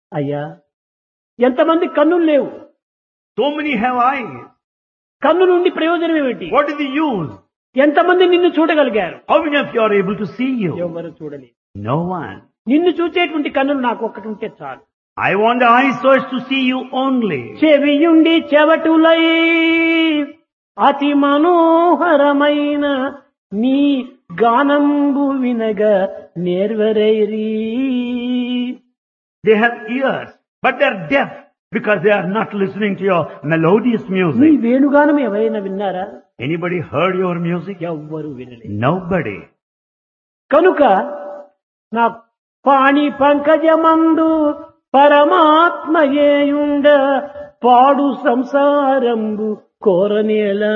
అయ్యా ఎంతమంది కన్నులు లేవు So many have eyes. కన్ను నుండి ప్రయోజనం ఏమిటి What is the use? ఎంతమంది నిన్ను చూడగలిగారు How many of you are able to see you? ఎవరు చూడలేదు No one. నిన్ను చూచేటువంటి కన్నులు నాకు ఒక్కటి ఉంటే చాలు I want the eyes so as to see you only. చెవియుండి చెవటులై అతి మనోహరమైన నీ గానంబు వినగ నేర్వరైరీ They have ears, but they are deaf because they are not listening to your melodious నీ music. వేణుగానం ఎవరైనా విన్నారా Anybody heard your music? ఎవ్వరు వినలేదు Nobody. కనుక నా పాణి పంకజమందు పరమాత్మయేయుండ పాడు సంసారంబు కోరనేలా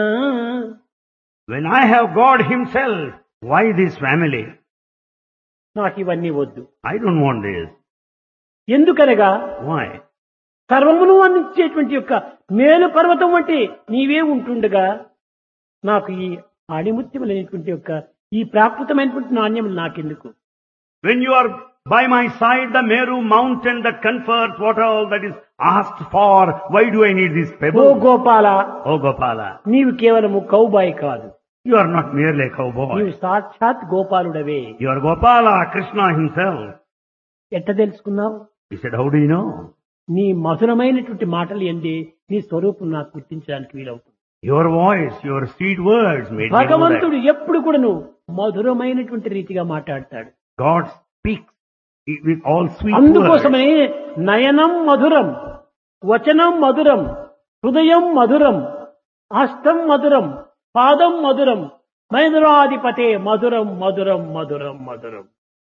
When I have God Himself, why this family? నాకు ఇవన్నీ వద్దు I don't want this. ఎందుకనగా Why? సర్వమును అందించేటువంటి యొక్క మేలు పర్వతం వంటి నీవే ఉంటుండగా నాకు ఈ ఆణిముత్యములైనటువంటి యొక్క ఈ ప్రాకృతమైనటువంటి నాణ్యములు నాకెందుకు When you are by my side, the Meru mountain that confers what all that is asked for, why do I need these oh pebbles? Gopala Oh Gopala, నీవు కేవలము కౌబాయి కాదు you are not merely a cowboy. నీవు సాక్షాత్ గోపాలుడవే You are Gopala, Krishna himself. ఎట్ట తెలుసుకున్నావు He said, how do you know? నీ మధురమైనటువంటి మాటలు ఎందే నీ స్వరూపం నాకు గుర్తించడానికి వీలవుతుంది Your voice, your sweet words made me know that. భగవంతుడు ఎప్పుడు కూడాను మధురమైనటువంటి రీతిగా మాట్లాడతాడు God speaks with all sweet words. అందుకోసమనే నయనం మధురం వచనం మధురం హృదయం మధురం హస్తం మధురం పాదం మధురం మధురాధిపతే మధురం మధురం మధురం మధురం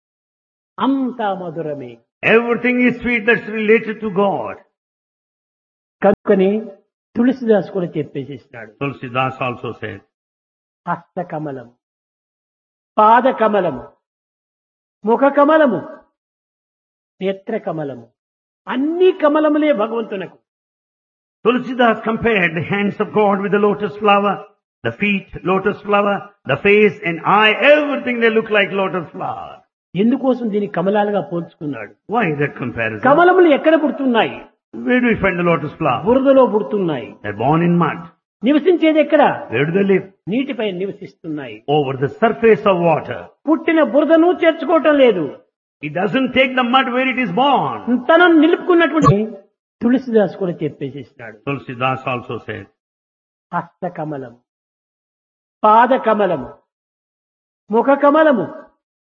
అంతా మధురమే Everything is sweet that's related to God. కనుకని తులసిదాస్ కూడా చెప్పేసేసినాడు Tulsidas also said, హస్తకమలం పాదకమలము ముఖ కమలము నేత్ర కమలము అన్ని కమలములే భగవంతునకు Tulsidas compared the hands of God with the lotus flower, the feet, lotus flower, the face and eye, everything they look like lotus flower. ఎందుకోసం దీన్ని కమలాలుగా పోల్చుకున్నాడు Why that comparison? కమలములు ఎక్కడ పుడుతున్నాయి Where do we find the lotus flower? బురదలో పుడుతున్నాయి They're born in mud. నివసించేది ఎక్కడ Where do they live? నీటిపై నివసిస్తున్నాయి Over the surface of water. పుట్టిన బురదను చేర్చుకోవటం లేదు It doesn't take the mud where it is born. తనను నిలుపుకున్నటువంటి తులసిదాస్ కూడా చెప్పేసేసినాడు Tulsidas also said, హస్తకమలం పాదకమలము ముఖ కమలము